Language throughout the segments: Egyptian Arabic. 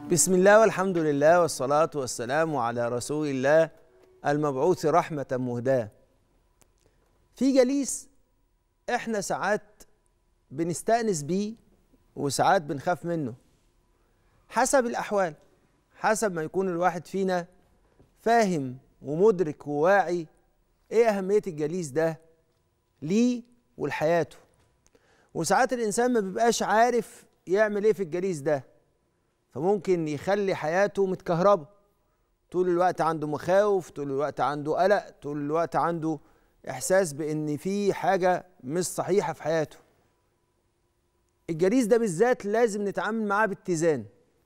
بسم الله والحمد لله والصلاة والسلام على رسول الله المبعوث رحمة مهداة في جليس احنا ساعات بنستأنس بيه وساعات بنخاف منه حسب الأحوال حسب ما يكون الواحد فينا فاهم ومدرك وواعي ايه أهمية الجليس ده ليه ولحياته وساعات الإنسان ما بيبقاش عارف يعمل ايه في الجليس ده فممكن يخلي حياته متكهربة طول الوقت عنده مخاوف طول الوقت عنده قلق طول الوقت عنده إحساس بإن في حاجة مش صحيحة في حياته الجليس ده بالذات لازم نتعامل معاه باتزان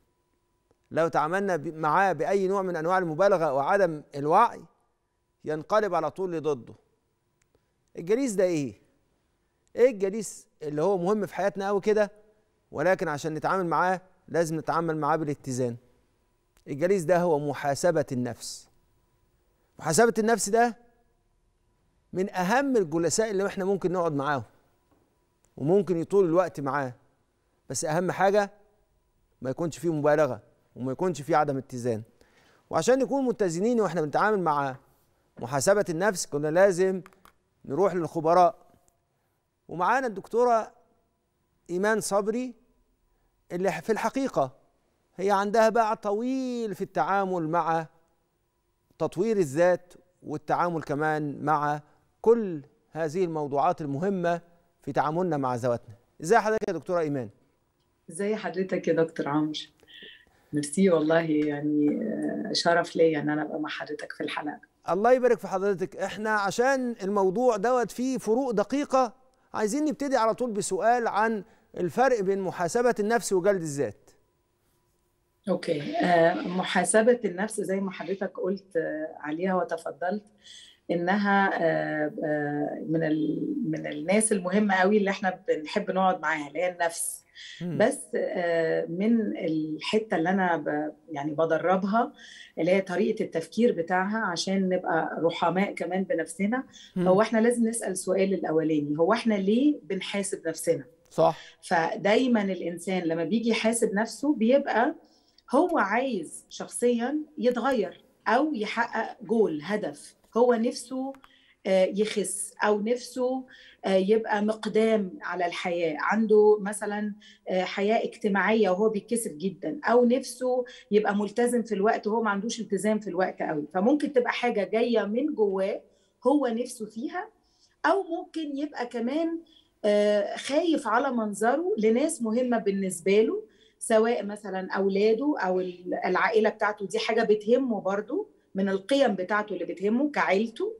لو تعاملنا ب- معاه بأي نوع من أنواع المبالغة وعدم الوعي ينقلب على طول لضده الجليس ده إيه؟ إيه الجليس اللي هو مهم في حياتنا أوي كده ولكن عشان نتعامل معاه لازم نتعامل معاه بالاتزان الجليس ده هو محاسبة النفس محاسبة النفس ده من أهم الجلساء اللي احنا ممكن نقعد معاهم وممكن يطول الوقت معاه بس أهم حاجة ما يكونش فيه مبالغة وما يكونش فيه عدم اتزان وعشان نكون متزنين واحنا بنتعامل مع محاسبة النفس كنا لازم نروح للخبراء ومعانا الدكتورة إيمان صبري اللي في الحقيقة هي عندها باع طويل في التعامل مع تطوير الذات والتعامل كمان مع كل هذه الموضوعات المهمة في تعاملنا مع ذواتنا ازاي حضرتك يا دكتورة إيمان ازي حضرتك يا دكتور عمرو ميرسي والله يعني آه، شرف ليا ان انا ابقى مع حضرتك في الحلقه الله يبارك في حضرتك احنا عشان الموضوع دوت فيه فروق دقيقة عايزين نبتدي على طول بسؤال عن الفرق بين محاسبة النفس وجلد الذات اوكي آه، محاسبه النفس زي ما حضرتك قلت آه، عليها وتفضلت انها آه، آه، من ال- من الناس المهمه قوي اللي احنا بنحب نقعد معاها اللي هي النفس مم. بس آه، من الحته اللي انا ب يعني بدربها اللي هي طريقه التفكير بتاعها عشان نبقى رحماء كمان بنفسنا مم. هو احنا لازم نسال السؤال الاولاني هو احنا ليه بنحاسب نفسنا صح فدايما الانسان لما بيجي يحاسب نفسه بيبقى هو عايز شخصيا يتغير او يحقق جول هدف هو نفسه آه، يخس او نفسه آه، يبقى مقدام على الحياه عنده مثلا آه، حياه اجتماعيه وهو بيتكسف جدا او نفسه يبقى ملتزم في الوقت وهو ما عندوش التزام في الوقت قوي فممكن تبقى حاجه جايه من جواه هو نفسه فيها او ممكن يبقى كمان آه، خايف على منظره لناس مهمه بالنسبه له سواء مثلا اولاده او ال- العائله بتاعته دي حاجه بتهمه برضو من القيم بتاعته اللي بتهمه كعيلته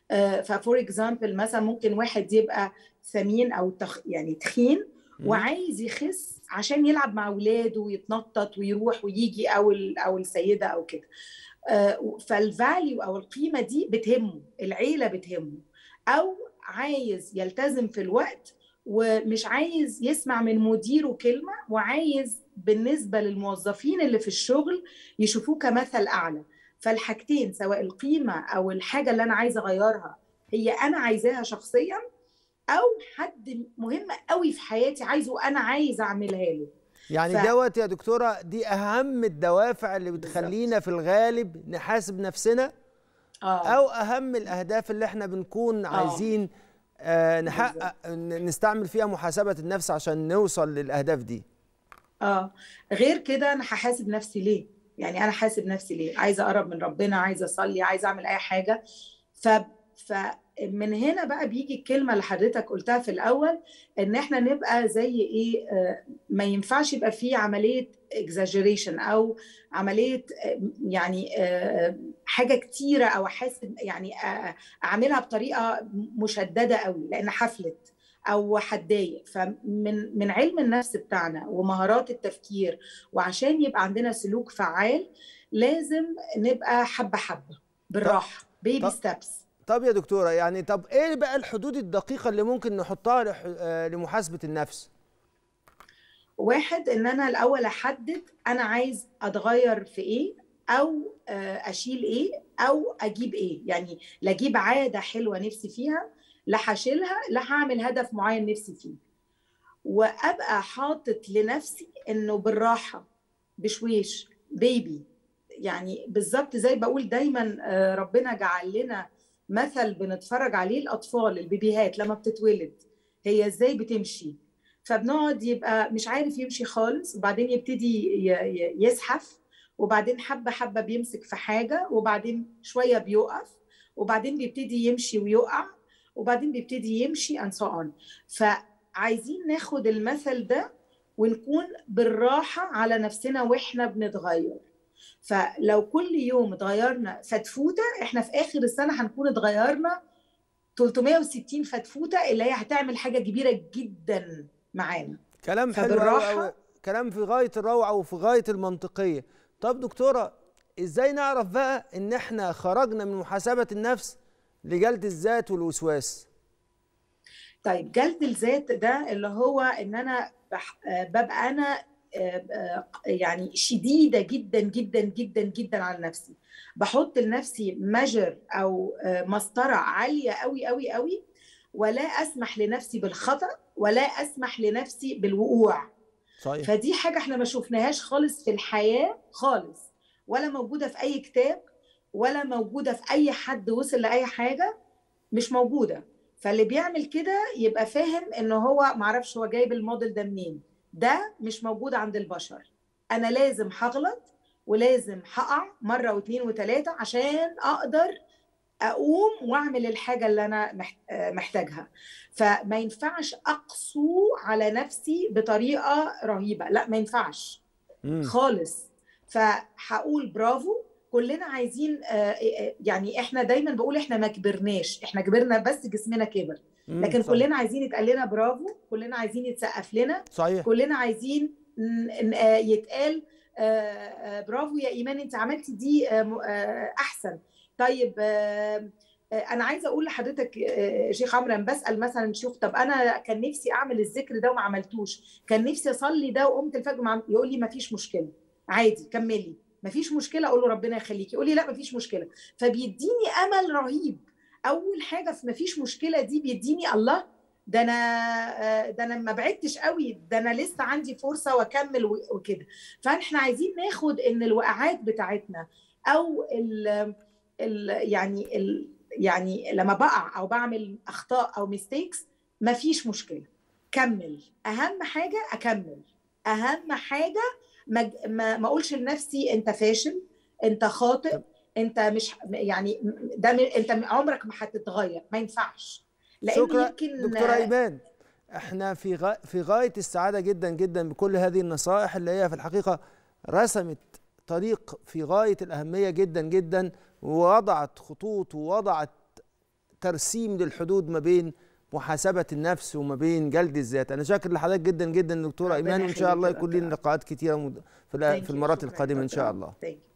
ففور اكزامبل مثلا ممكن واحد يبقى سمين او تخ يعني تخين مم. وعايز يخس عشان يلعب مع اولاده ويتنطط ويروح ويجي او ال- او السيده او كده آه، فالفاليو او القيمه دي بتهمه العيله بتهمه او عايز يلتزم في الوقت ومش عايز يسمع من مديره كلمه وعايز بالنسبه للموظفين اللي في الشغل يشوفوه كمثل اعلى فالحاجتين سواء القيمه او الحاجه اللي انا عايزه اغيرها هي انا عايزاها شخصيا او حد مهم قوي في حياتي عايزه انا عايز اعملها له يعني ف- دوت يا دكتورة دي أهم الدوافع اللي بتخلينا في الغالب نحاسب نفسنا اه أو أهم الأهداف اللي احنا بنكون عايزين آه نحقق ن- نستعمل فيها محاسبة النفس عشان نوصل للأهداف دي اه غير كده انا هحاسب نفسي ليه يعني انا حاسب نفسي ليه عايزه اقرب من ربنا عايزه اصلي عايزه اعمل اي حاجه ف فمن هنا بقى بيجي الكلمه اللي حضرتك قلتها في الاول ان احنا نبقى زي ايه آه، ما ينفعش يبقى فيه عمليه exaggeration او عمليه آه، يعني آه، حاجه كتيره او احاسب يعني آه، اعملها بطريقه مشدده قوي لان حفلت او هتضايق فمن من علم النفس بتاعنا ومهارات التفكير وعشان يبقى عندنا سلوك فعال لازم نبقى حبه حبه بالراحه بيبي طب- ستابس طب يا دكتورة يعني طب إيه بقى الحدود الدقيقة اللي ممكن نحطها لح- آه، لمحاسبة النفس واحد ان انا الاول احدد انا عايز اتغير في ايه او آه، اشيل ايه او اجيب ايه يعني لا اجيب عاده حلوه نفسي فيها لا هشيلها لا هعمل هدف معين نفسي فيه وابقى حاطط لنفسي انه بالراحه بشويش بيبي يعني بالظبط زي بقول دايما آه، ربنا جعل لنا مثل بنتفرج عليه الاطفال البيبيهات لما بتتولد هي ازاي بتمشي فبنقعد يبقى مش عارف يمشي خالص وبعدين يبتدي ي- ي- يزحف وبعدين حبه حبه بيمسك في حاجه وبعدين شويه بيقف وبعدين بيبتدي يمشي ويقع وبعدين بيبتدي يمشي and so on فعايزين ناخد المثل ده ونكون بالراحه على نفسنا واحنا بنتغير فلو كل يوم اتغيرنا فتفوته احنا في اخر السنه هنكون اتغيرنا 360 فتفوته اللي هي هتعمل حاجه كبيره جدا معانا كلام حلو فبالراحة- أوي أوي. كلام في غايه الروعه وفي غايه المنطقيه طب دكتوره ازاي نعرف بقى ان احنا خرجنا من محاسبه النفس لجلد الذات والوسواس طيب جلد الذات ده اللي هو ان انا بح- آه، ببقى انا آه، آه، يعني شديده جدا جدا جدا جدا على نفسي بحط لنفسي مجر او آه، مسطره عاليه قوي قوي قوي ولا اسمح لنفسي بالخطا ولا اسمح لنفسي بالوقوع صحيح فدي حاجة احنا ما شفناهاش خالص في الحياة خالص ولا موجودة في أي كتاب ولا موجودة في أي حد وصل لأي حاجة مش موجودة فاللي بيعمل كده يبقى فاهم إن هو معرفش هو جايب الموديل ده منين ده مش موجود عند البشر أنا لازم هغلط ولازم هقع مرة واثنين وثلاثة عشان أقدر أقوم وأعمل الحاجة اللي أنا محت- آه، محتاجها فما ينفعش أقسو على نفسي بطريقة رهيبة لا ما ينفعش مم. خالص فهقول برافو كلنا عايزين آه، آه، يعني احنا دايما بقول احنا ما كبرناش احنا كبرنا بس جسمنا كبر مم. لكن صح. كلنا عايزين يتقال لنا برافو كلنا عايزين يتسقف لنا صحيح كلنا عايزين ن- ن- آه، يتقال آه، آه، برافو يا ايمان انت عملتي دي آه، م- آه، احسن طيب آه، آه، انا عايزه اقول لحضرتك آه، شيخ عمرو انا بسال مثلا شوف طب انا كان نفسي اعمل الذكر ده وما عملتوش كان نفسي اصلي ده وقمت الفجر مع... يقول لي ما فيش مشكله عادي كملي ما فيش مشكله اقول له ربنا يخليكي يقول لي لا ما فيش مشكله فبيديني امل رهيب اول حاجه في ما فيش مشكله دي بيديني الله ده انا آه، ده انا ما بعدتش قوي ده انا لسه عندي فرصه واكمل و- وكده فاحنا عايزين ناخد ان الوقعات بتاعتنا او ال ال يعني ال يعني لما بقع او بعمل اخطاء او ميستيكس ما فيش مشكله كمل اهم حاجه اكمل اهم حاجه ما ما ما اقولش لنفسي انت فاشل انت خاطئ انت مش يعني ده م- انت عمرك ما هتتغير ما ينفعش لان شكرا يمكن دكتوره ايمان احنا في غا... في غايه السعاده جدا جدا بكل هذه النصائح اللي هي في الحقيقه رسمت طريق في غايه الاهميه جدا جدا ووضعت خطوط ووضعت ترسيم للحدود ما بين محاسبه النفس وما بين جلد الذات انا شاكر لحضرتك جدا جدا دكتوره ربنا ايمان وان شاء الله يخليك يا يكون لنا دكتور. لقاءات كتيره مد- في, Thank في you. المرات شكراً القادمه ان دكتور. شاء الله Thank you.